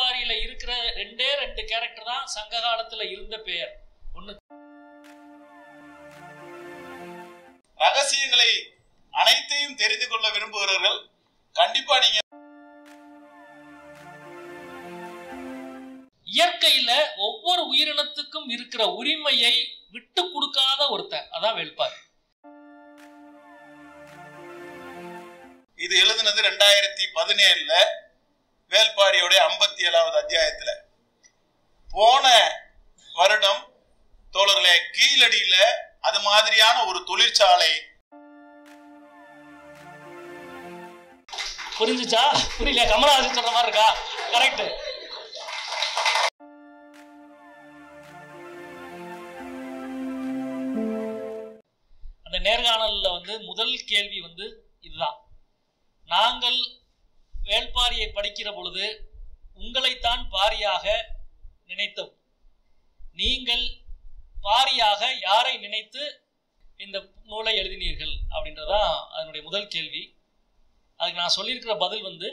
வேள்பாரியில இருக்கிற ரெண்டே ரெண்டு கேரக்டர் தான் சங்க காலத்துல இருந்த பெயர் ஒண்ணு ரகசியங்களை அனைத்தையும் தெரிந்து கொள்ள விரும்புகிறவர்கள் கண்டிப்பா நீங்க இயற்கையில ஒவ்வொரு உயிரினத்துக்கும் இருக்கிற உரிமையை விட்டு கொடுக்காத ஒருத்தன் அதான் வேள்பாரி இது எழுதுனது ரெண்டாயிரத்தி பதினேழுல வேல்பாரியோட ஐம்பத்தி ஏழாவது அத்தியாயத்துல போன வருடம் தோழர்களே கீழடியில அது மாதிரியான ஒரு தொழிற்சாலை புரிஞ்சுச்சா புரியல கமலஹாசன் சொல்ற மாதிரி இருக்கா கரெக்ட் அந்த நேர்காணல்ல வந்து முதல் கேள்வி வந்து இதுதான் நாங்கள் வேள்பாரியை படிக்கிற பொழுது உங்களைத்தான் பாரியாக நினைத்தோம் நீங்கள் பாரியாக யாரை நினைத்து இந்த நூலை எழுதினீர்கள் அப்படின்றதான் அதனுடைய முதல் கேள்வி அதுக்கு நான் சொல்லியிருக்கிற பதில் வந்து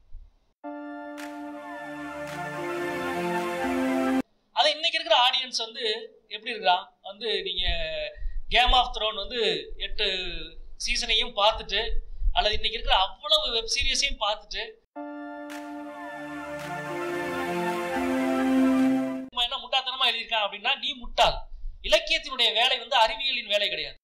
அதை இன்னைக்கு இருக்கிற ஆடியன்ஸ் வந்து எப்படி இருக்கிறான் வந்து நீங்க கேம் ஆஃப் த்ரோன் வந்து எட்டு சீசனையும் பார்த்துட்டு அல்லது இன்னைக்கு இருக்கிற அவ்வளவு வெப் சீரிஸையும் பார்த்துட்டு இவன் என்ன முட்டாள்தனமா எழுதியிருக்கான் அப்படின்னா நீ முட்டாள் இலக்கியத்தினுடைய வேலை வந்து அறிவியலின் வேலை கிடையாது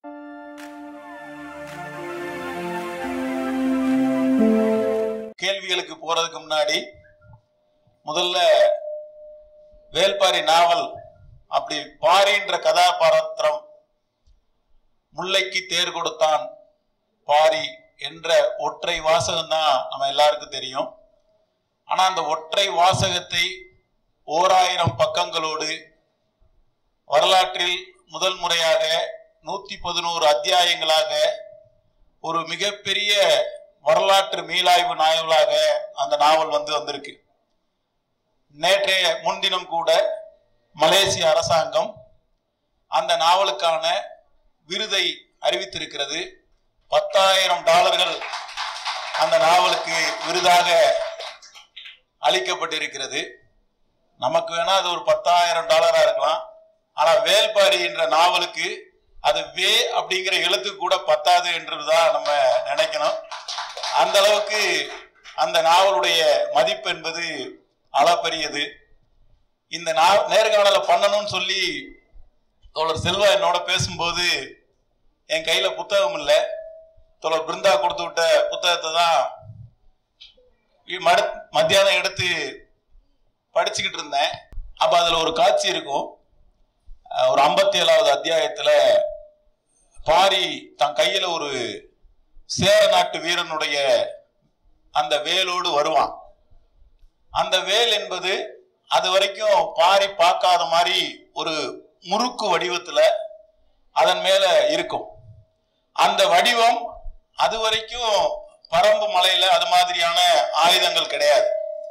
கேள்விகளுக்கு போறதுக்கு முன்னாடி முதல்ல வேல்பாரி நாவல் அப்படி பாரின்ற கதாபாத்திரம் முல்லைக்கு தேர் கொடுத்தான் பாரி என்ற ஒற்றை வாசகம் தான் நம்ம எல்லாருக்கும் தெரியும் ஆனா அந்த ஒற்றை வாசகத்தை ஓராயிரம் பக்கங்களோடு வரலாற்றில் முதல் முறையாக நூத்தி பதினோரு அத்தியாயங்களாக ஒரு மிகப்பெரிய வரலாற்று மீளாய்வு நாவலாக அந்த நாவல் வந்து வந்திருக்கு நேற்றைய முன்தினம் கூட மலேசிய அரசாங்கம் அந்த நாவலுக்கான விருதை அறிவித்திருக்கிறது பத்தாயிரம் டாலர்கள் அந்த நாவலுக்கு விருதாக அளிக்கப்பட்டிருக்கிறது நமக்கு வேணா அது ஒரு பத்தாயிரம் டாலரா இருக்கலாம் ஆனா வேல்பாரி என்ற நாவலுக்கு அது வே அப்படிங்கிற எழுத்து கூட பத்தாது என்றுதான் நம்ம நினைக்கணும் அந்த அளவுக்கு அந்த நாவலுடைய மதிப்பு என்பது அளப்பரியது இந்த நா நேர்காணலை பண்ணணும்னு சொல்லி தோழர் செல்வா என்னோட பேசும்போது என் கையில புத்தகம் இல்லை தோழர் பிருந்தா கொடுத்து விட்ட புத்தகத்தை தான் இ- மடு மத்தியானம் எடுத்து படிச்சுக்கிட்டு இருந்தேன் அப்ப அதுல ஒரு காட்சி இருக்கும் அஹ் ஒரு ஐம்பத்தி ஏழாவது அத்தியாயத்துல பாரி தன் கையில ஒரு சேர நாட்டு வீரனுடைய அந்த வேலோடு வருவான் அந்த வேல் என்பது அது வரைக்கும் பாரி பார்க்காத மாதிரி ஒரு முறுக்கு வடிவத்துல அதன் மேல இருக்கும் அந்த வடிவம் அது வரைக்கும் பரம்பு மலையில அது மாதிரியான ஆயுதங்கள் கிடையாது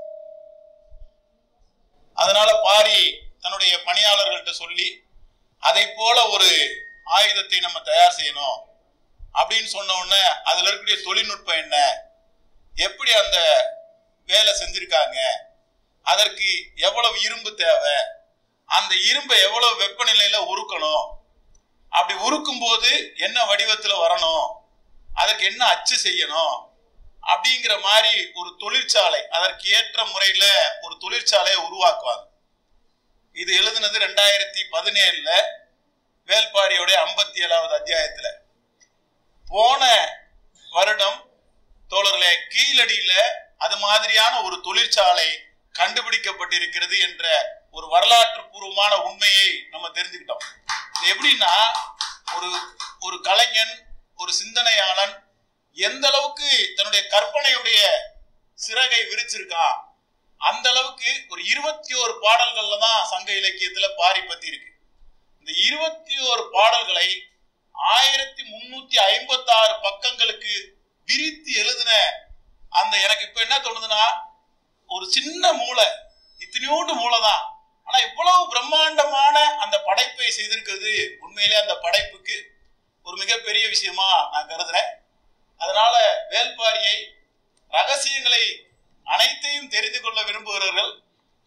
அதனால பாரி தன்னுடைய பணியாளர்கள்ட்ட சொல்லி அதை போல ஒரு ஆயுதத்தை நம்ம தயார் செய்யணும் அப்படின்னு சொன்ன உடனே அதுல இருக்கக்கூடிய தொழில்நுட்பம் என்ன எப்படி அந்த வேலை செஞ்சிருக்காங்க அதற்கு எவ்வளவு இரும்பு தேவை அந்த இரும்பை எவ்வளவு வெப்பநிலையில உருக்கணும் அப்படி உருக்கும் போது என்ன வடிவத்துல வரணும் அதற்கு என்ன அச்சு செய்யணும் அப்படிங்கிற மாதிரி ஒரு தொழிற்சாலை அதற்கு ஏற்ற முறையில ஒரு தொழிற்சாலையை உருவாக்குவாங்க இது எழுதுனது ரெண்டாயிரத்தி பதினேழுல வேல்பாரியோட ஐம்பத்தி ஏழாவது அத்தியாயத்துல போன வருடம் தோழர்களே கீழடியில அது மாதிரியான ஒரு தொழிற்சாலை கண்டுபிடிக்கப்பட்டிருக்கிறது என்ற ஒரு வரலாற்று பூர்வமான உண்மையை நம்ம தெரிஞ்சுக்கிட்டோம் இது எப்படின்னா ஒரு ஒரு கலைஞன் ஒரு சிந்தனையாளன் எந்த அளவுக்கு தன்னுடைய கற்பனையுடைய சிறகை விரிச்சிருக்கான் அந்த அளவுக்கு ஒரு இருபத்தி ஒரு பாடல்கள்ல தான் சங்க இலக்கியத்துல பாரி பத்தி இருக்கு இந்த இருபத்தி ஒரு பாடல்களை ஆயிரத்தி முன்னூத்தி ஐம்பத்தி ஆறு பக்கங்களுக்கு விரித்து எழுதின அந்த எனக்கு இப்ப என்ன தோணுதுன்னா ஒரு சின்ன மூளை இத்தனையோண்டு மூளை தான் ஆனா இவ்வளவு பிரம்மாண்டமான அந்த படைப்பை செய்திருக்கிறது உண்மையிலே அந்த படைப்புக்கு ஒரு மிகப்பெரிய விஷயமா நான் கருதுறேன் அதனால வேல்பாரியை ரகசியங்களை அனைத்தையும் தெரிந்து கொள்ள விரும்புகிறவர்கள்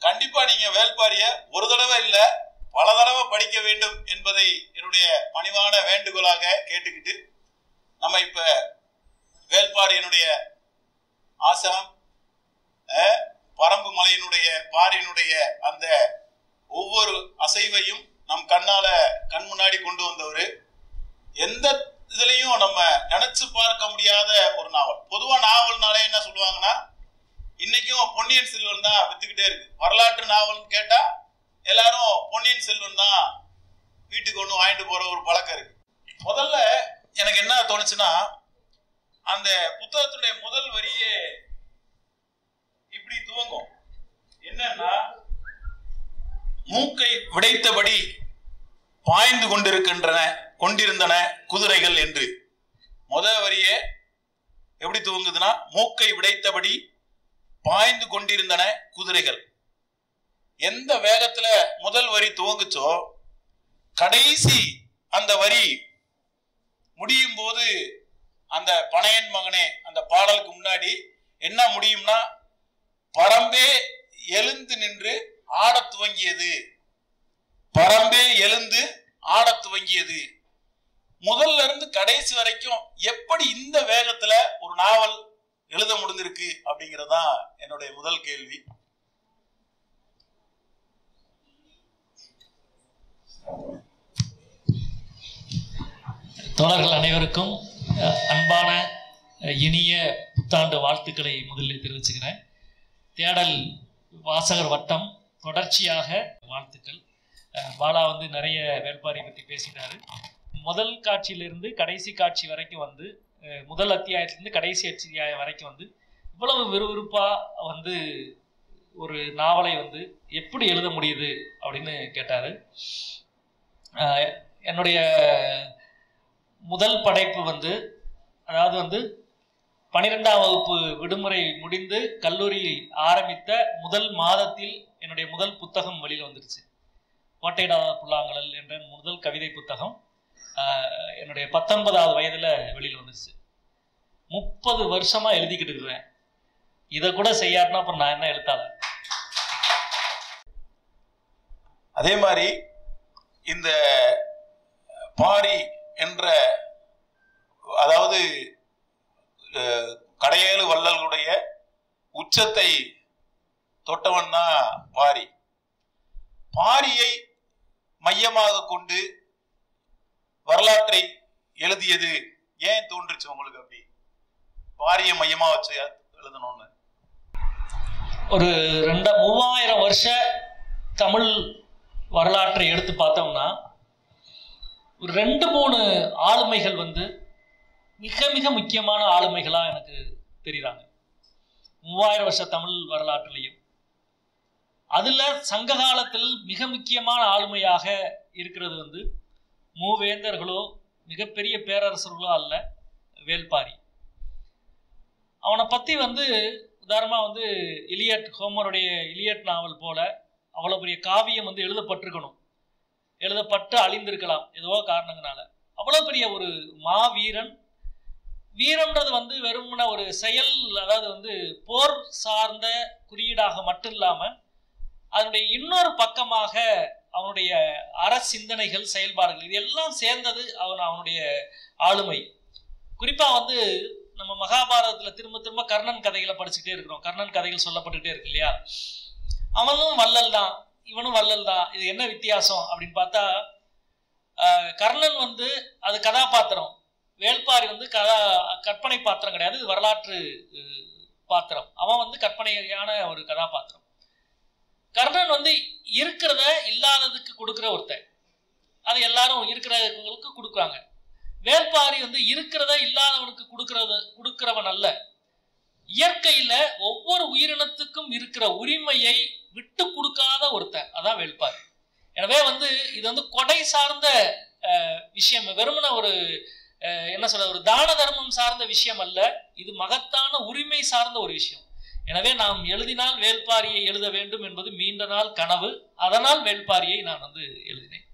கண்டிப்பா நீங்க வேல்பாரிய ஒரு தடவை இல்ல பல தடவை படிக்க வேண்டும் என்பதை என்னுடைய பணிவான வேண்டுகோளாக கேட்டுக்கிட்டு நம்ம இப்ப வேல்பாரியனுடைய ஆசிரம் அஹ், பரம்பு மலையினுடைய பாரியினுடைய அந்த ஒவ்வொரு அசைவையும் நம் கண்ணால கண் முன்னாடி கொண்டு வந்தவர் எந்த இதுலயும் நம்ம நினைச்சு பார்க்க முடியாத ஒரு நாவல் பொதுவா நாவல்னாலே என்ன சொல்லுவாங்கன்னா இன்னைக்கும் பொன்னியின் செல்வன் தான் வித்துக்கிட்டே இருக்கு வரலாற்று நாவல்னு கேட்டா எல்லாரும் பொன்னியின் செல்வன் தான் வீட்டுக்கு ஒண்ணு வாங்கிட்டு போற ஒரு பழக்கம் இருக்கு முதல்ல எனக்கு என்ன தோணுச்சுன்னா அந்த புத்தகத்துடைய முதல் வரியே இப்படி துவங்கும் என்னன்னா மூக்கை விடைத்தபடி பாய்ந்து கொண்டிருக்கின்றன கொண்டிருந்தன குதிரைகள் என்று முத வரியே எப்படி துவங்குதுன்னா மூக்கை விடைத்தபடி பாய்ந்து கொண்டிருந்தன குதிரைகள் எந்த வேகத்துல முதல் வரி துவங்குச்சோ கடைசி அந்த வரி முடியும் போது அந்த பனையன் மகனே அந்த பாடலுக்கு முன்னாடி என்ன முடியும்னா பரம்பே எழுந்து நின்று ஆடத் துவங்கியது பரம்பே எழுந்து ஆடத் துவங்கியது முதல்ல இருந்து கடைசி வரைக்கும் எப்படி இந்த வேகத்துல ஒரு நாவல் எழுத முடிந்திருக்கு அப்படிங்கறதுதான் என்னுடைய முதல் கேள்வி தோழர்கள் அனைவருக்கும் அஹ், அன்பான அஹ், இனிய புத்தாண்டு வாழ்த்துக்களை முதலில் தெரிவிச்சுக்கிறேன் தேடல் வாசகர் வட்டம் தொடர்ச்சியாக வாழ்த்துக்கள் அஹ், பாலா வந்து நிறைய வேள்பாரி பற்றி பேசினாரு முதல் காட்சியிலிருந்து கடைசி காட்சி வரைக்கும் வந்து அஹ், முதல் அத்தியாயத்திலிருந்து கடைசி அத்தியாயம் வரைக்கும் வந்து இவ்வளவு விறுவிறுப்பாக வந்து ஒரு நாவலை வந்து எப்படி எழுத முடியுது அப்படின்னு கேட்டார் என்னுடைய முதல் படைப்பு வந்து அதாவது வந்து பன்னிரெண்டாம் வகுப்பு விடுமுறை முடிந்து கல்லூரி ஆரம்பித்த முதல் மாதத்தில் என்னுடைய முதல் புத்தகம் வெளியில் வந்துருச்சு கோட்டைடாத புல்லாங்குழல் என்ற முதல் கவிதை புத்தகம் ஆஹ், என்னுடைய பத்தொன்பதாவது வயதில் வெளியில் வந்துருச்சு முப்பது வருஷமா எழுதிக்கிட்டு இருக்கிறேன் இதை கூட செய்யாருன்னா அப்புறம் நான் என்ன எழுத்தாளர் அதே மாதிரி இந்த பாரி என்ற அதாவது அஹ், கடையேழு வள்ளல்களுடைய உச்சத்தை தொட்டவன் தான் பாரி பாரியை மையமாக கொண்டு வரலாற்றை எழுதியது ஏன் தோன்றுச்சு உங்களுக்கு அப்படி பாரியை மையமா வச்சு எழுதணும்னு ஒரு ரெண்ட மூவாயிரம் வருஷ தமிழ் வரலாற்றை எடுத்து பார்த்தோம்னா ஒரு ரெண்டு மூணு ஆளுமைகள் வந்து மிக மிக முக்கியமான ஆளுமைகளாக எனக்கு தெரியுறாங்க மூவாயிரம் வருஷ தமிழ் வரலாற்றுலையும் அதில் சங்க காலத்தில் மிக முக்கியமான ஆளுமையாக இருக்கிறது வந்து மூவேந்தர்களோ மிகப்பெரிய பேரரசர்களோ அல்ல வேல்பாரி அவனை பற்றி வந்து உதாரணமாக வந்து இலியட் ஹோமருடைய இலியட் நாவல் போல அவ்வளோ பெரிய காவியம் வந்து எழுதப்பட்டிருக்கணும் எழுதப்பட்டு அழிந்திருக்கலாம் ஏதோ காரணங்களால அவ்வளோ பெரிய ஒரு மாவீரன் வீரம்ன்றது வந்து வெறுமன ஒரு செயல் அதாவது வந்து போர் சார்ந்த குறியீடாக மட்டும் இல்லாமல் அதனுடைய இன்னொரு பக்கமாக அவனுடைய அற சிந்தனைகள் செயல்பாடுகள் இது எல்லாம் சேர்ந்தது அவன் அவனுடைய ஆளுமை குறிப்பாக வந்து நம்ம மகாபாரதத்தில் திரும்ப திரும்ப கர்ணன் கதைகளை படிச்சுட்டே இருக்கிறோம் கர்ணன் கதைகள் சொல்லப்பட்டுட்டே இருக்கு இல்லையா அவனும் வள்ளல் தான் இவனும் வள்ளல் தான் இது என்ன வித்தியாசம் அப்படின்னு பார்த்தா ஆஹ், கர்ணன் வந்து அது கதாபாத்திரம் வேள்பாரி வந்து கதா கற்பனை பாத்திரம் கிடையாது இது வரலாற்று அஹ், பாத்திரம் அவன் வந்து கற்பனையான ஒரு கதாபாத்திரம் கர்ணன் வந்து இருக்கிறத இல்லாததுக்கு கொடுக்குற ஒருத்தன் அது எல்லாரும் இருக்கிறவங்களுக்கு கொடுக்குறாங்க வேள்பாரி வந்து இருக்கிறத இல்லாதவனுக்கு கொடுக்கறது கொடுக்கிறவன் அல்ல இயற்கையில ஒவ்வொரு உயிரினத்துக்கும் இருக்கிற உரிமையை விட்டு கொடுக்காத ஒருத்தன் அதான் வேள்பாரி எனவே வந்து இது வந்து கொடை சார்ந்த அஹ், விஷயம் வெறுமன ஒரு அஹ், என்ன சொல்ற ஒரு தான தர்மம் சார்ந்த விஷயம் அல்ல இது மகத்தான உரிமை சார்ந்த ஒரு விஷயம் எனவே நாம் எழுதினால் வேள்பாரியை எழுத வேண்டும் என்பது நீண்ட நாள் கனவு அதனால் வேள்பாரியை நான் வந்து எழுதினேன்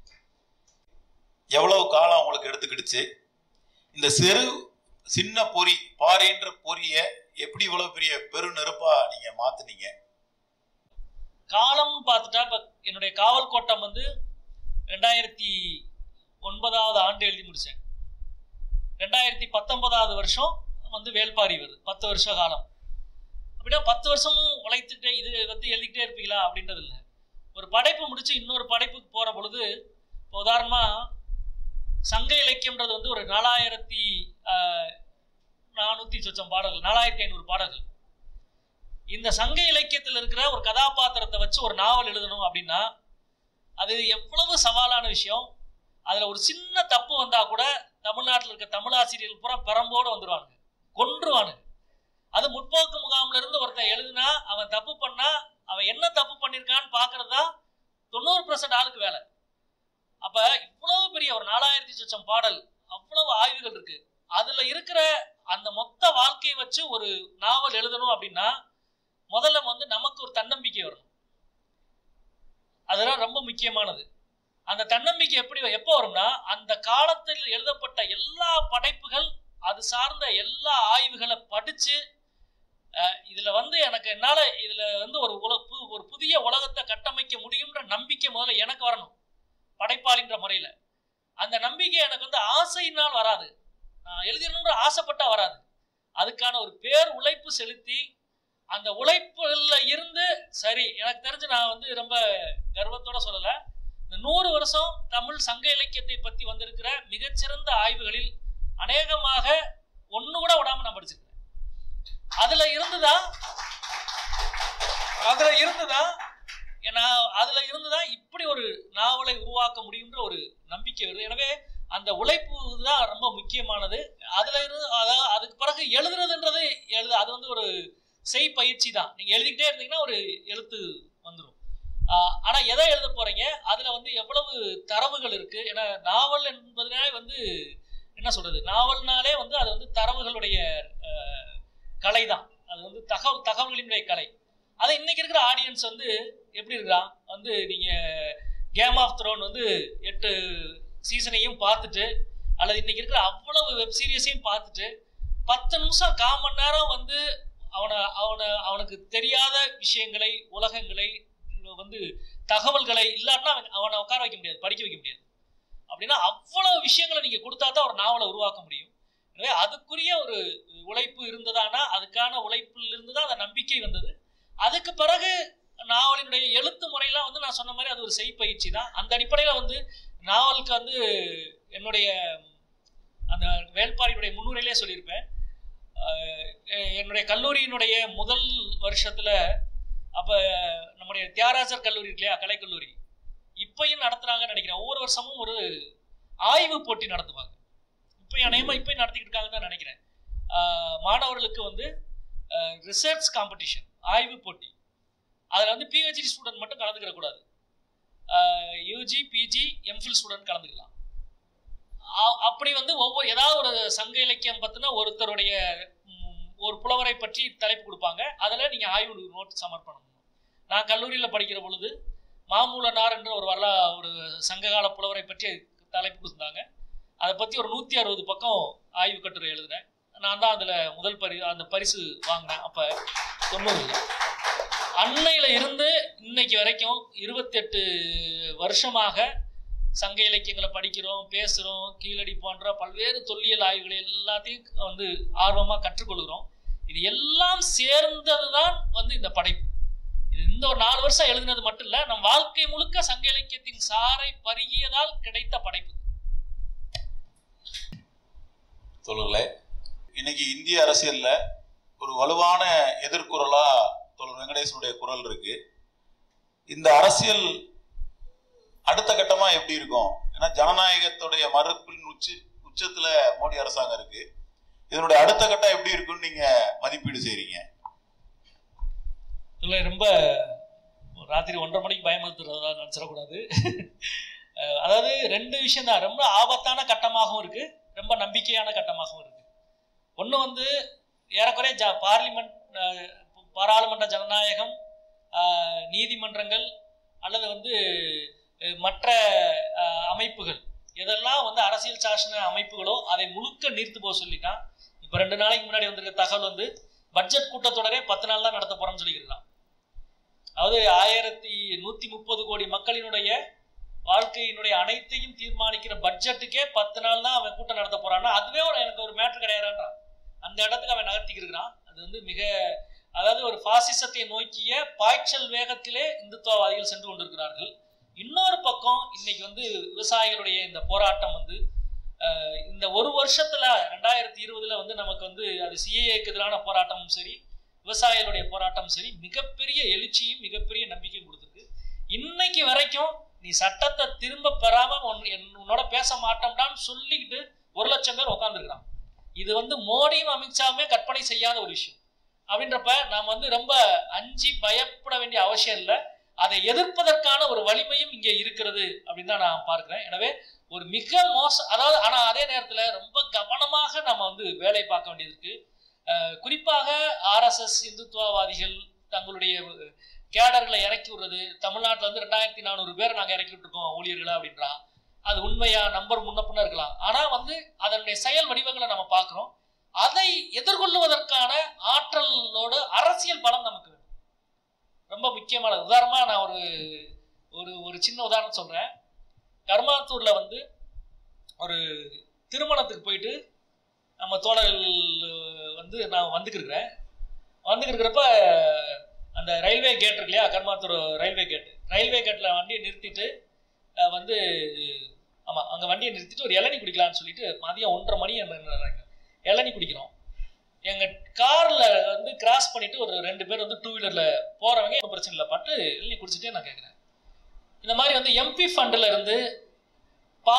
எவ்வளவு காலம் உங்களுக்கு எடுத்துக்கிடுச்சு இந்த சிறு சின்ன பொறி பாறைன்ற பொரிய எப்படி இவ்வளவு பெரிய பெரு நெருப்பா நீங்க மாத்துனீங்க காலம்னு பார்த்துட்டா இப்போ என்னுடைய காவல் கோட்டம் வந்து ரெண்டாயிரத்தி ஒன்பதாவது ஆண்டு எழுதி முடித்தேன் ரெண்டாயிரத்தி பத்தொன்பதாவது வருஷம் வந்து வேல்பாரி வருது பத்து வருஷ காலம் அப்படின்னா பத்து வருஷமும் உழைத்துட்டே இது வந்து எழுதிக்கிட்டே இருப்பீங்களா அப்படின்றது இல்லை ஒரு படைப்பு முடிச்சு இன்னொரு படைப்புக்கு போகிற பொழுது இப்போ உதாரணமாக சங்க இலக்கியம்ன்றது வந்து ஒரு நாலாயிரத்தி நானூற்றி சொச்சம் பாடல்கள் நாலாயிரத்தி ஐநூறு பாடல்கள் இந்த சங்க இலக்கியத்தில் இருக்கிற ஒரு கதாபாத்திரத்தை வச்சு ஒரு நாவல் எழுதணும் அப்படின்னா அது எவ்வளவு சவாலான விஷயம் அதில் ஒரு சின்ன தப்பு வந்தால் கூட தமிழ்நாட்டில் இருக்க தமிழாசிரியர்கள் பூரா பெரம்போடு வந்துடுவானுங்க கொன்றுவானுங்க அது முற்போக்கு முகாம்ல இருந்து ஒருத்தன் எழுதுனா அவன் தப்பு பண்ணா அவன் என்ன தப்பு பண்ணியிருக்கான்னு பார்க்கறது தான் தொண்ணூறு பர்சன்ட் ஆளுக்கு வேலை அப்ப இவ்வளவு பெரிய ஒரு நாலாயிரத்தி சொச்சம் பாடல் அவ்வளவு ஆய்வுகள் இருக்கு அதுல இருக்கிற அந்த மொத்த வாழ்க்கையை வச்சு ஒரு நாவல் எழுதணும் அப்படின்னா முதல்ல வந்து நமக்கு ஒரு தன்னம்பிக்கை வரணும் அதெல்லாம் ரொம்ப முக்கியமானது அந்த தன்னம்பிக்கை எப்படி எப்போ வரும்னா அந்த காலத்தில் எழுதப்பட்ட எல்லா படைப்புகள் அது சார்ந்த எல்லா ஆய்வுகளை படிச்சு அஹ், இதுல வந்து எனக்கு என்னால இதுல வந்து ஒரு உல பு- ஒரு புதிய உலகத்தை கட்டமைக்க முடியும்ன்ற நம்பிக்கை முதல்ல எனக்கு வரணும் படைப்பாளின்ற முறையில அந்த நம்பிக்கை எனக்கு வந்து ஆசையினால் வராது நான் எழுதிடணுன்ற ஆசைப்பட்டா வராது அதுக்கான ஒரு பேர் உழைப்பு செலுத்தி அந்த உழைப்புல இருந்து சரி எனக்கு தெரிஞ்சு நான் வந்து ரொம்ப கர்வத்தோட சொல்லல இந்த நூறு வருஷம் தமிழ் சங்க இலக்கியத்தை பத்தி வந்திருக்கிற மிகச்சிறந்த ஆய்வுகளில் அநேகமாக ஒண்ணு கூட விடாம நான் படிச்சிருக்கேன் அதுல இருந்துதான் அதுல இருந்துதான் ஏன்னா அதுல இருந்துதான் இப்படி ஒரு நாவலை உருவாக்க முடியுன்ற ஒரு நம்பிக்கை வருது எனவே அந்த உழைப்பு தான் ரொம்ப முக்கியமானது அதுல இருந்து அதாவது அதுக்கு பிறகு எழுதுறதுன்றது எழுது அது வந்து ஒரு செய் பயிற்சி தான் நீங்க எழுதிக்கிட்டே இருந்தீங்கன்னா ஒரு எழுத்து வந்துடும் ஆனா எதை எழுத போறீங்க அதுல வந்து எவ்வளவு தரவுகள் இருக்கு ஏன்னா நாவல் என்பதனாலே வந்து என்ன சொல்றது நாவல்னாலே வந்து அது வந்து தரவுகளுடைய அஹ், கலை தான் அது வந்து தகவல் தகவல்களினுடைய கலை அதை இன்னைக்கு இருக்கிற ஆடியன்ஸ் வந்து எப்படி இருக்கிறான் வந்து நீங்க கேம் ஆஃப் த்ரோன் வந்து எட்டு சீசனையும் பார்த்துட்டு அல்லது இன்னைக்கு இருக்கிற அவ்வளவு வெப் சீரிஸையும் பார்த்துட்டு பத்து நிமிஷம் கால் மணி நேரம் வந்து அவனை அவனை அவனுக்கு தெரியாத விஷயங்களை உலகங்களை வந்து தகவல்களை இல்லாட்டினா அவன் அவனை உட்கார வைக்க முடியாது படிக்க வைக்க முடியாது அப்படின்னா அவ்வளவு விஷயங்களை நீங்க கொடுத்தா தான் ஒரு நாவலை உருவாக்க முடியும் எனவே அதுக்குரிய ஒரு உழைப்பு இருந்ததானா அதுக்கான உழைப்பில் இருந்து தான் அந்த நம்பிக்கை வந்தது அதுக்கு பிறகு நாவலினுடைய எழுத்து முறையெல்லாம் வந்து நான் சொன்ன மாதிரி அது ஒரு செய்பயிற்சி தான் அந்த அடிப்படையில் வந்து நாவலுக்கு வந்து என்னுடைய அந்த வேள்பாரியினுடைய முன்னுரையிலே சொல்லியிருப்பேன் ஆஹ் என்னுடைய கல்லூரியினுடைய முதல் வருஷத்துல அப்ப நம்முடைய தியாகராஜர் கல்லூரி இருக்கு இல்லையா கலைக்கல்லூரி இப்பயும் நடத்துறாங்கன்னு நினைக்கிறேன் ஒவ்வொரு வருஷமும் ஒரு ஆய்வு போட்டி நடத்துவாங்க இப்போ அநேகமா இப்பயும் நடத்திக்கிட்டு இருக்காங்கன்னு தான் நினைக்கிறேன் ஆஹ் மாணவர்களுக்கு வந்து ரிசர்ச் காம்படிஷன் ஆய்வு போட்டி அதில் வந்து பிஹெச்டி ஸ்டூடெண்ட் மட்டும் கலந்துக்கிற கூடாது யூஜி பிஜி எம்ஃபில் ஸ்டூடெண்ட் கலந்துக்கலாம் அ- அப்படி வந்து ஒவ்வொரு ஏதாவது ஒரு சங்க இலக்கியம் பற்றின ஒருத்தருடைய ம், ஒரு புலவரை பற்றி தலைப்பு கொடுப்பாங்க அதில் நீங்கள் ஆய்வு நோட் சமர்ப்பணம் பண்ணணும் நான் கல்லூரியில் படிக்கிற பொழுது மாமூலனார் என்ற ஒரு வரலா ஒரு சங்ககால புலவரை பற்றி தலைப்பு கொடுத்தாங்க அதை பற்றி ஒரு நூற்றி அறுபது பக்கம் ஆய்வு கட்டுரை எழுதினேன் நான் தான் அதில் முதல் பரி அந்த பரிசு வாங்கினேன் அப்போ தொண்ணூறுல அன்னையில இருந்து இன்னைக்கு வரைக்கும் இருபத்தெட்டு வருஷமாக சங்க இலக்கியங்களை படிக்கிறோம் பேசுகிறோம் கீழடி போன்ற பல்வேறு தொல்லியல் ஆய்வுகளை எல்லாத்தையும் வந்து ஆர்வமாக கற்றுக்கொள்கிறோம் இது எல்லாம் சேர்ந்தது தான் வந்து இந்த படைப்பு இது இந்த ஒரு நாலு வருஷம் எழுதினது மட்டும் இல்லை நம் வாழ்க்கை முழுக்க சங்க இலக்கியத்தின் சாறை பருகியதால் கிடைத்த படைப்பு தோழர்களே இன்னைக்கு இந்திய அரசியல்ல ஒரு வலுவான எதிர்குரலா தோழர் வெங்கடேசனுடைய குரல் இருக்கு இந்த அரசியல் அடுத்த கட்டமா எப்படி இருக்கும் ஏன்னா ஜனநாயகத்துடைய மறுப்பின் உச்சி உச்சத்துல மோடி அரசாங்கம் இருக்கு இதனுடைய அடுத்த கட்டம் எப்படி இருக்கும்னு நீங்க மதிப்பீடு செய்றீங்க இதில் ரொம்ப ராத்திரி ஒன்றரை மணிக்கு பயமுறுத்துறதா நினச்சிடக்கூடாது அஹ் அதாவது ரெண்டு விஷயம் தான் ரொம்ப ஆபத்தான கட்டமாகவும் இருக்கு ரொம்ப நம்பிக்கையான கட்டமாகவும் இருக்கு ஒன்று வந்து ஏறக்குறைய ஜ பார்லிமெண்ட் அஹ், பாராளுமன்ற ஜனநாயகம் அஹ், நீதிமன்றங்கள் அல்லது வந்து அஹ், மற்ற அஹ், அமைப்புகள் எதெல்லாம் வந்து அரசியல் சாசன அமைப்புகளோ அதை முழுக்க நீர்த்து போக சொல்லிட்டான் இப்போ ரெண்டு நாளைக்கு முன்னாடி வந்திருக்க தகவல் வந்து பட்ஜெட் கூட்டத்தொடரே பத்து நாள் தான் நடத்த போறோம்னு சொல்லியிருக்கலாம் அதாவது ஆயிரத்தி நூத்தி முப்பது கோடி மக்களினுடைய வாழ்க்கையினுடைய அனைத்தையும் தீர்மானிக்கிற பட்ஜெட்டுக்கே பத்து நாள் தான் அவன் கூட்டம் நடத்த போறான்னா அதுவே ஒரு எனக்கு ஒரு மேட்ரு கிடையாதுன்றான் அந்த இடத்துக்கு அவன் நகர்த்திக்கிறான் அது வந்து மிக அதாவது ஒரு பாசிசத்தை நோக்கிய பாய்ச்சல் வேகத்திலே இந்துத்துவவாதிகள் சென்று கொண்டிருக்கிறார்கள் இன்னொரு பக்கம் இன்னைக்கு வந்து விவசாயிகளுடைய இந்த போராட்டம் வந்து அஹ், இந்த ஒரு வருஷத்துல ரெண்டாயிரத்தி இருபதுல வந்து நமக்கு வந்து அது சிஏஏக்கு எதிரான போராட்டமும் சரி விவசாயிகளுடைய போராட்டமும் சரி மிகப்பெரிய எழுச்சியும் மிகப்பெரிய நம்பிக்கையும் கொடுத்துருக்கு இன்னைக்கு வரைக்கும் நீ சட்டத்தை திரும்ப பெறாம உன்- என் உன்னோட பேச மாட்டோம்டான்னு சொல்லிக்கிட்டு ஒரு லட்சம் பேர் உட்காந்துருக்கான் இது வந்து மோடியும் அமித்ஷாவுமே கற்பனை செய்யாத ஒரு விஷயம் அப்படின்றப்ப நாம் வந்து ரொம்ப அஞ்சி பயப்பட வேண்டிய அவசியம் இல்லை அதை எதிர்ப்பதற்கான ஒரு வலிமையும் இங்கே இருக்கிறது அப்படின்னு தான் நான் பார்க்கிறேன் எனவே ஒரு மிக மோசம் அதாவது ஆனால் அதே நேரத்தில் ரொம்ப கவனமாக நம்ம வந்து வேலை பார்க்க வேண்டியது இருக்கு அஹ் குறிப்பாக ஆர்எஸ்எஸ் இந்துத்துவவாதிகள் தங்களுடைய கேடர்களை இறக்கி விடுறது தமிழ்நாட்டில் வந்து ரெண்டாயிரத்தி நானூறு பேரை நாங்கள் இறக்கி விட்டுருக்கோம் ஊழியர்களை அப்படின்றான் அது உண்மையா நம்பர் முன்ன பின்ன இருக்கலாம் ஆனால் வந்து அதனுடைய செயல் வடிவங்களை நம்ம பார்க்குறோம் அதை எதிர்கொள்ளுவதற்கான ஆற்றலோட அரசியல் பலம் நமக்கு வேணும் ரொம்ப முக்கியமானது உதாரணமாக நான் ஒரு ஒரு ஒரு சின்ன உதாரணம் சொல்கிறேன் கர்மாத்தூரில் வந்து ஒரு திருமணத்துக்கு போயிட்டு நம்ம தோழர்கள் வந்து நான் வந்துக்கிருக்கிறேன் வந்துக்கிருக்கிறப்ப அந்த ரயில்வே கேட் இருக்கு இல்லையா கர்மாத்தூர் ரயில்வே கேட்டு ரயில்வே கேட்டில் வண்டியை நிறுத்திட்டு அஹ், வந்து ஆமாம் அங்கே வண்டியை நிறுத்திட்டு ஒரு இளநீ குடிக்கலாம்னு சொல்லிட்டு மதியம் ஒன்றரை மணி என்ன இளநீ குடிக்கிறோம் எங்கள் காரில் வந்து கிராஸ் பண்ணிட்டு ஒரு ரெண்டு பேர் வந்து டூ வீலரில் போகிறவங்க ஒன்றும் பிரச்சனை இல்லை பட்டு இளநீ குடிச்சிட்டே நான் கேட்குறேன் இந்த மாதிரி வந்து எம்பி ஃபண்டில் இருந்து பா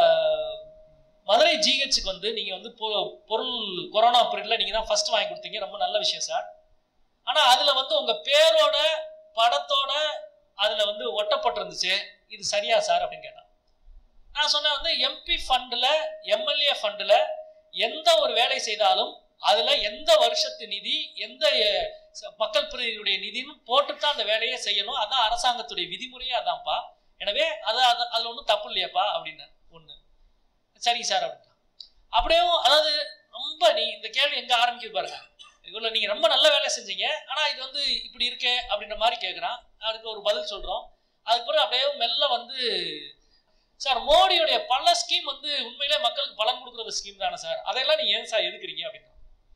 மதுரை ஜிஹெச்சுக்கு வந்து நீங்கள் வந்து பொ- பொருள் கொரோனா பீரியடில் நீங்கள் தான் ஃபர்ஸ்ட் வாங்கி கொடுத்தீங்க ரொம்ப நல்ல விஷயம் சார் ஆனால் அதில் வந்து உங்கள் பேரோட படத்தோட அதில் வந்து ஒட்டப்பட்டிருந்துச்சு இது சரியா சார் அப்படின்னு கேட்டான் நான் சொன்னேன் வந்து எம்பி ஃபண்டில் எம்எல்ஏ ஃபண்டில் எந்த ஒரு வேலை செய்தாலும் அதில் எந்த வருஷத்து நிதி எந்த அஹ், ச- மக்கள் பிரதிநிதியுடைய நிதின்னு போட்டு தான் அந்த வேலையை செய்யணும் அதான் அரசாங்கத்துடைய விதிமுறையே அதான்ப்பா எனவே அது அது அதில் ஒன்றும் தப்பு இல்லையாப்பா அப்படின்னு ஒன்று சரிங்க சார் அப்படின்ட்டான் அப்படியே அதாவது ரொம்ப நீ இந்த கேள்வி எங்கே ஆரம்பிக்குது பாருங்க இவ்வளோ நீங்கள் ரொம்ப நல்ல வேலை செஞ்சீங்க ஆனால் இது வந்து இப்படி இருக்கே அப்படின்ற மாதிரி கேட்குறான் அதுக்கு ஒரு பதில் சொல்கிறோம் அதுக்கு பிறகு அப்படியே மெல்ல வந்து சார் மோடியுடைய பல ஸ்கீம் வந்து உண்மையிலே மக்களுக்கு பலன் கொடுக்குற ஸ்கீம் தானே சார் அதையெல்லாம் நீங்க ஏன் சார் எதுக்குறீங்க அப்படின்னா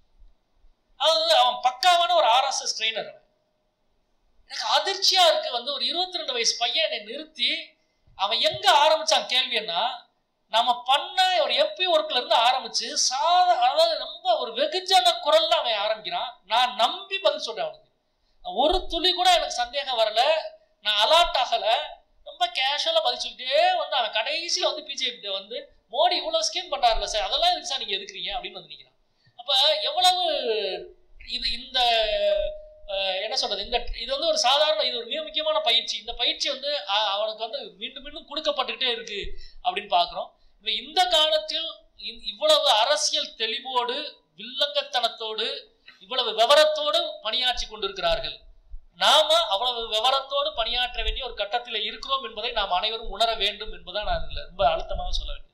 அதாவது அவன் பக்காவான ஒரு ஆர்எஸ்எஸ் ட்ரெயினர் அவன் எனக்கு அதிர்ச்சியா இருக்கு வந்து ஒரு இருபத்தி ரெண்டு வயசு பையன் என்னை நிறுத்தி அவன் எங்க ஆரம்பிச்சான் கேள்வின்னா நம்ம பண்ண ஒரு எம்பி ஒர்க்ல இருந்து ஆரம்பிச்சு சாத அதாவது ரொம்ப ஒரு வெகுஜன குரல்ல அவன் ஆரம்பிக்கிறான் நான் நம்பி பதில் சொல்றேன் அவனுக்கு ஒரு துளி கூட எனக்கு சந்தேகம் வரல நான் அலர்ட் ஆகல ரொம்ப கேஷுவலாக பதில் சொல்லிட்டே வந்து அவன் கடைசியில் வந்து பிஜேபி வந்து மோடி இவ்வளோ ஸ்கீம் பண்ணுறாருல சார் அதெல்லாம் எதுக்கு சார் நீங்கள் எதுக்குறீங்க அப்படின்னு வந்து நிற்கிறான் அப்போ எவ்வளவு இது இந்த அஹ், என்ன சொல்றது இந்த இது வந்து ஒரு சாதாரண இது ஒரு மிக முக்கியமான பயிற்சி இந்த பயிற்சி வந்து அ- அவனுக்கு வந்து மீண்டும் மீண்டும் கொடுக்கப்பட்டுக்கிட்டே இருக்கு அப்படின்னு பார்க்குறோம் இப்போ இந்த காலத்தில் இ- இவ்வளவு அரசியல் தெளிவோடு வில்லங்கத்தனத்தோடு இவ்வளவு விவரத்தோடு பணியாற்றி கொண்டிருக்கிறார்கள் நாம அவ்வளவு விவரத்தோடு பணியாற்ற வேண்டிய ஒரு கட்டத்தில் இருக்கிறோம் என்பதை நாம் அனைவரும் உணர வேண்டும் என்பதை நான் இதுல ரொம்ப அழுத்தமாக சொல்ல வேண்டும்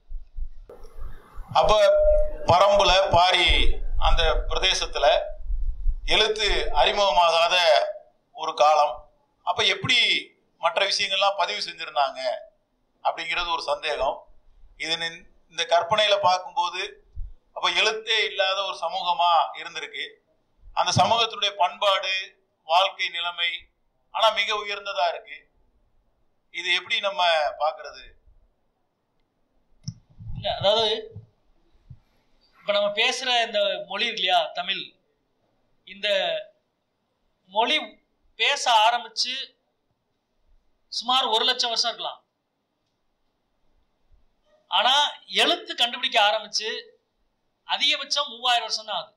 அப்ப பரம்புல பாரி அந்த பிரதேசத்துல எழுத்து அறிமுகமாகாத ஒரு காலம் அப்ப எப்படி மற்ற விஷயங்கள்லாம் பதிவு செஞ்சிருந்தாங்க அப்படிங்கிறது ஒரு சந்தேகம் இது நின்- இந்த கற்பனையில பார்க்கும்போது அப்ப எழுத்தே இல்லாத ஒரு சமூகமா இருந்திருக்கு அந்த சமூகத்தினுடைய பண்பாடு வாழ்க்கை நிலைமை ஆனா மிக உயர்ந்ததா இருக்கு இது எப்படி நம்ம பார்க்கிறது இல்ல அதாவது இப்ப நம்ம பேசுற இந்த மொழி இருக்கு இல்லையா தமிழ் இந்த மொழி பேச ஆரம்பிச்சு சுமார் ஒரு லட்சம் வருஷம் இருக்கலாம் ஆனா எழுத்து கண்டுபிடிக்க ஆரம்பிச்சு அதிகபட்சம் மூவாயிரம் வருஷம் தான் ஆகுது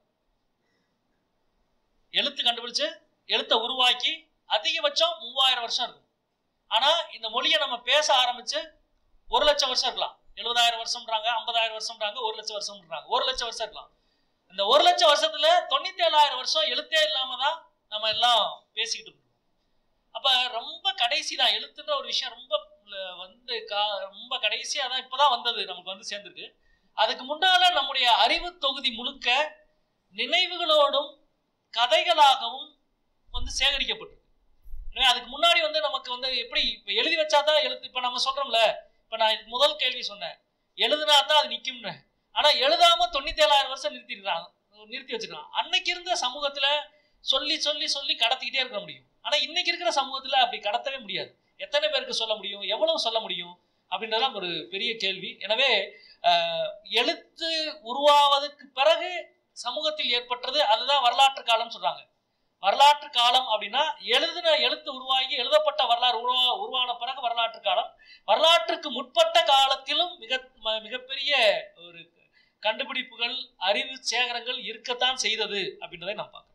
எழுத்து கண்டுபிடிச்சு எழுத்தை உருவாக்கி அதிகபட்சம் மூவாயிரம் வருஷம் இருக்கும் ஆனா இந்த மொழியை நம்ம பேச ஆரம்பிச்சு ஒரு லட்சம் வருஷம் இருக்கலாம் எழுபதாயிரம் வருஷம்ன்றாங்க ஐம்பதாயிரம் வருஷம்ன்றாங்க ஒரு லட்சம் வருஷம்ன்றாங்க ஒரு லட்சம் வருஷம் இருக்கலாம் இந்த ஒரு லட்சம் வருஷத்துல தொண்ணூத்தி ஏழாயிரம் வருஷம் எழுத்தே இல்லாம தான் நம்ம எல்லாம் பேசிக்கிட்டு இருக்கோம் அப்ப ரொம்ப கடைசி தான் எழுத்துன்ற ஒரு விஷயம் ரொம்ப ல- வந்து கா ரொம்ப கடைசியா தான் இப்பதான் வந்தது நமக்கு வந்து சேர்ந்துருக்கு அதுக்கு முன்னால நம்முடைய அறிவு தொகுதி முழுக்க நினைவுகளோடும் கதைகளாகவும் வந்து சேகரிக்கப்பட்டிருக்கு எனவே அதுக்கு முன்னாடி வந்து நமக்கு வந்து எப்படி இப்போ எழுதி வச்சா தான் எழுத்து இப்போ நம்ம சொல்றோம்ல இப்போ நான் இதுக்கு முதல் கேள்வி சொன்னேன் எழுதுனா தான் அது நிக்கும்னு ஆனா எழுதாம தொண்ணூத்தி ஏழாயிரம் வருஷம் நிறுத்திடுறாங்க நிறுத்தி வச்சிருக்கான் அன்னைக்கு இருந்த சமூகத்துல சொல்லி சொல்லி சொல்லி கடத்திக்கிட்டே இருக்க முடியும் ஆனா இன்னைக்கு இருக்கிற சமூகத்துல அப்படி கடத்தவே முடியாது எத்தனை பேருக்கு சொல்ல முடியும் எவ்வளவு சொல்ல முடியும் அப்படின்றதெல்லாம் ஒரு பெரிய கேள்வி எனவே அஹ், எழுத்து உருவாவதற்கு பிறகு சமூகத்தில் ஏற்பட்டது அதுதான் வரலாற்று காலம் சொல்றாங்க வரலாற்று காலம் அப்படின்னா எழுதின எழுத்து உருவாகி எழுதப்பட்ட வரலாறு உருவா உருவான பிறகு வரலாற்று காலம் வரலாற்றுக்கு முற்பட்ட காலத்திலும் மிக ம- மிகப்பெரிய ஒரு கண்டுபிடிப்புகள் அறிவு சேகரங்கள் இருக்கத்தான் செய்தது அப்படின்றதை நாம் பார்க்கிறோம்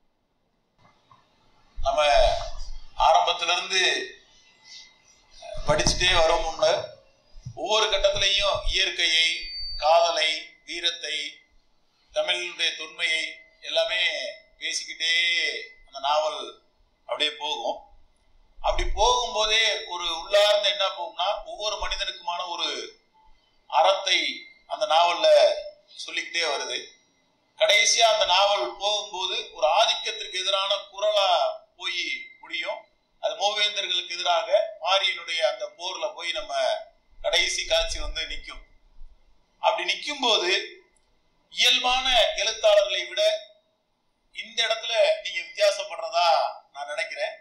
நம்ம ஆரம்பத்துல இருந்து படிச்சுட்டே வரோம்ல ஒவ்வொரு கட்டத்திலையும் இயற்கையை காதலை வீரத்தை தமிழினுடைய தொன்மையை எல்லாமே பேசிக்கிட்டே அந்த நாவல் அப்படியே போகும் அப்படி போகும்போதே ஒரு உள்ளார்ந்து என்ன போகும்னா ஒவ்வொரு மனிதனுக்குமான ஒரு அறத்தை அந்த நாவல்ல சொல்லிக்கிட்டே வருது கடைசியா அந்த நாவல் போகும்போது ஒரு ஆதிக்கத்திற்கு எதிரான குரலா போய் முடியும் அது மூவேந்தர்களுக்கு எதிராக பாரியனுடைய அந்த போர்ல போய் நம்ம கடைசி காட்சி வந்து நிற்கும் அப்படி நிற்கும் போது இயல்பான எழுத்தாளர்களை விட இந்த இடத்துல நீங்க வித்தியாசப்படுறதா நான் நினைக்கிறேன்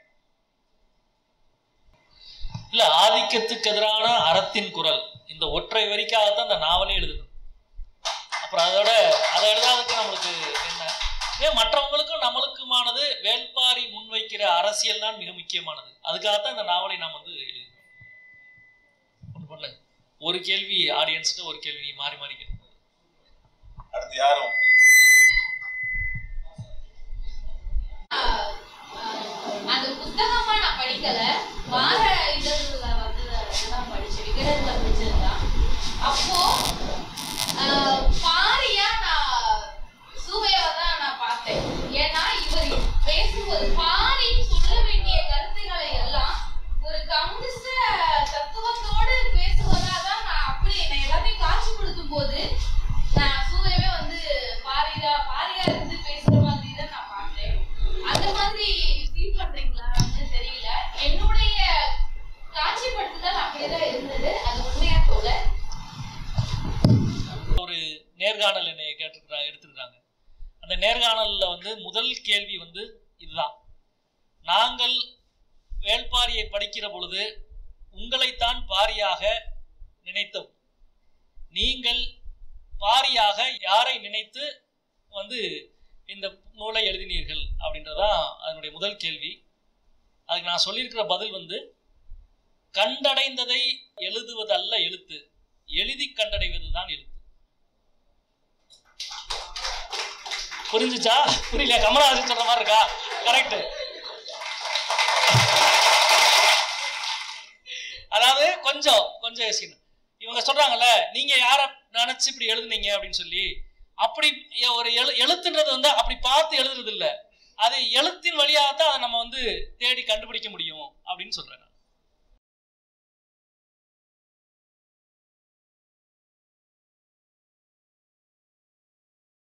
இல்ல ஆதிக்கத்துக்கு எதிரான அறத்தின் குரல் இந்த ஒற்றை வரிக்காகத்தான் இந்த நாவலே எழுதணும் அப்புறம் அதோட அதை எழுதாததுக்கு நம்மளுக்கு என்ன ஏன் மற்றவங்களுக்கும் நம்மளுக்குமானது வேள்பாரி முன்வைக்கிற அரசியல் தான் மிக முக்கியமானது அதுக்காகத்தான் இந்த நாவலை நாம் வந்து எழுதினோம் ஒண்ணு பண்ணு ஒரு கேள்வி ஆடியன்ஸ்க்கு ஒரு கேள்வி நீ மாறி மாறி கேட்கணும். அடுத்து யாரும் அந்த புத்தகமா நான் படிக்கல வார இதழ்ல வந்து இதெல்லாம் படிச்சேன் விகடன்ல படிச்சிருந்தேன் அப்போ ஆஹ், பாரியா நான் சூவையாவை தான் நான் பார்த்தேன் ஏன்னா இவர் பேசும்போது பாரின்னு சொல்ல வேண்டிய கருத்துக்களை எல்லாம் ஒரு கம்யூனிஸ்ட தத்துவத்தோடு பேசுவதா தான் நான் அப்படி நான் எல்லாத்தையும் காட்சிப்படுத்தும் போது நான் சூவையவே வந்து பாரியா பாரியா இருந்து பேசுற மாதிரி தான் நான் பார்த்தேன் அந்த மாதிரி ஃபீல் பண்றீங்களான்னு தெரியல என்னுடைய காட்சிப்படுத்துதல் அப்படியேதான் இருந்தது அது உண்மையா போல ஒரு நேர்காணல் என்னை கேட்டிருக்கிறாங்க எடுத்திருக்காங்க அந்த நேர்காணல்ல வந்து முதல் கேள்வி வந்து இதுதான் நாங்கள் வேள்பாரியை படிக்கிற பொழுது உங்களைத்தான் பாரியாக நினைத்தோம் நீங்கள் பாரியாக யாரை நினைத்து வந்து இந்த நூலை எழுதினீர்கள் அப்படின்றதான் அதனுடைய முதல் கேள்வி அதுக்கு நான் சொல்லியிருக்கிற பதில் வந்து கண்டடைந்ததை எழுதுவதல்ல எழுத்து எழுதி கண்டடைவதுதான் எழுத்து புரிஞ்சுச்சா புரியல கமலஹாசன் சொல்ற மாதிரி இருக்கா கரெக்ட் அதாவது கொஞ்சம் கொஞ்சம் யோசிக்கணும் இவங்க சொல்றாங்கல்ல நீங்க யார நினைச்சு இப்படி எழுதுனீங்க அப்படின்னு சொல்லி அப்படி எ- ஒரு எழு எழுத்துன்றது வந்து அப்படி பார்த்து எழுதுறது இல்ல அது எழுத்தின் வழியாக தான் அதை நம்ம வந்து தேடி கண்டுபிடிக்க முடியும் அப்படின்னு சொல்றேன் நான்.